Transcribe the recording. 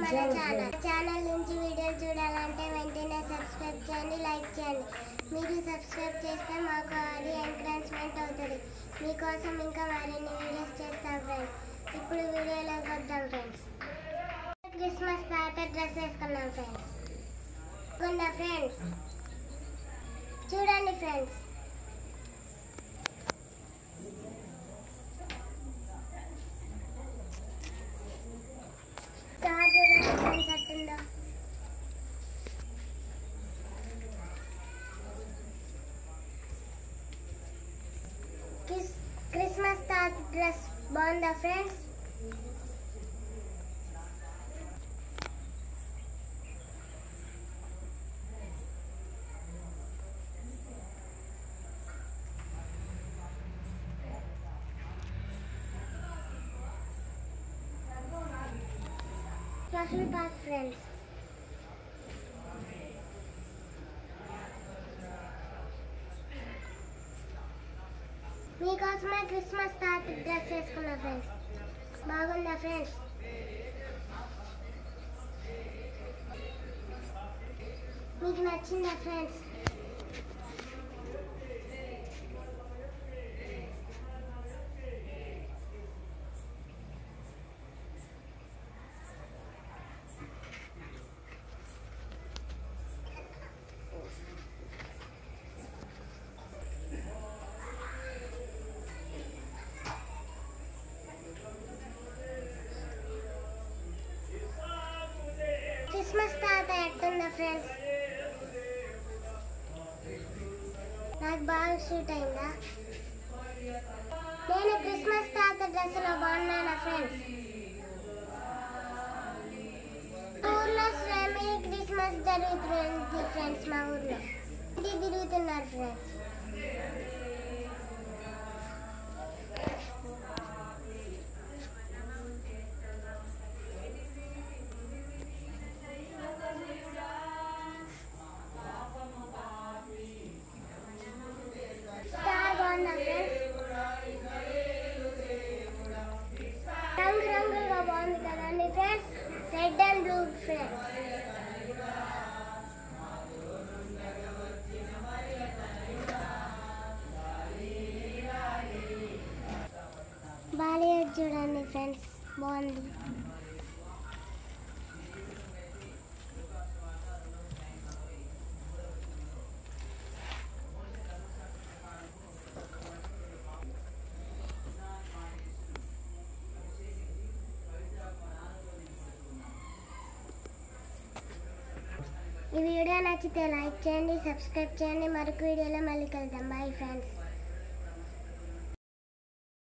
మన channel channel నుంచి వీడియోలు చూడాలంటే వెంటనే సబ్స్క్రైబ్ చేయండి లైక్ చేయండి మీరు సబ్స్క్రైబ్ చేస్తే మాకు అది ఎంకరేజ్మెంట్ అవుతుంది మీకోసం ఇంకా మరిన్ని వీడియోస్ చేస్తాం ఫ్రెండ్స్ ఇప్పుడు వీడియోలోకి వద్దాం ఫ్రెండ్స్ క్రిస్మస్ తాత డ్రెస్ వేసుకున్నాం ఫ్రెండ్స్ కొందా ఫ్రెండ్స్ చూడండి ఫ్రెండ్స్ స్టార్ చూడండి ఫ్రెండ్స్ అట్టుందో క్రిస్ క్రిస్మస్ తాత డ్రెస్ బాగుందా ఫ్రెండ్స్ స్పెషల్ పార్క్ ఫ్రెండ్స్ మీకోసమే క్రిస్మస్ తాత డ్రెస్ వేసుకున్నా ఫ్రెండ్స్ బాగుందా ఫ్రెండ్స్ మీకు నచ్చిందా ఫ్రెండ్స్ క్రిస్మస్ తాత ఎట్టుందా ఫ్రెండ్స్ నాకు బాగా షూట్ అయిందా నేను క్రిస్మస్ తాత డ్రెస్లో బాగున్నానా ఫ్రెండ్స్ ఊర్లో శ్రమి క్రిస్మస్ జరుగుతుంది ఫ్రెండ్స్ మా ఊర్లో ఇది తిరుగుతున్నారు ఫ్రెండ్స్ స్టార్ బాగుందా ఫ్రెండ్స్ రంగు రంగులుగా బాగుంది కదండి friends red and blue friends Bollywood చూడండి ఫ్రెండ్స్ బాగుంది ఈ వీడియో నచ్చితే లైక్ చేయండి సబ్స్క్రైబ్ చేయండి మరొక వీడియోలో మళ్ళీ కలుద్దాం బాయ్ ఫ్రెండ్స్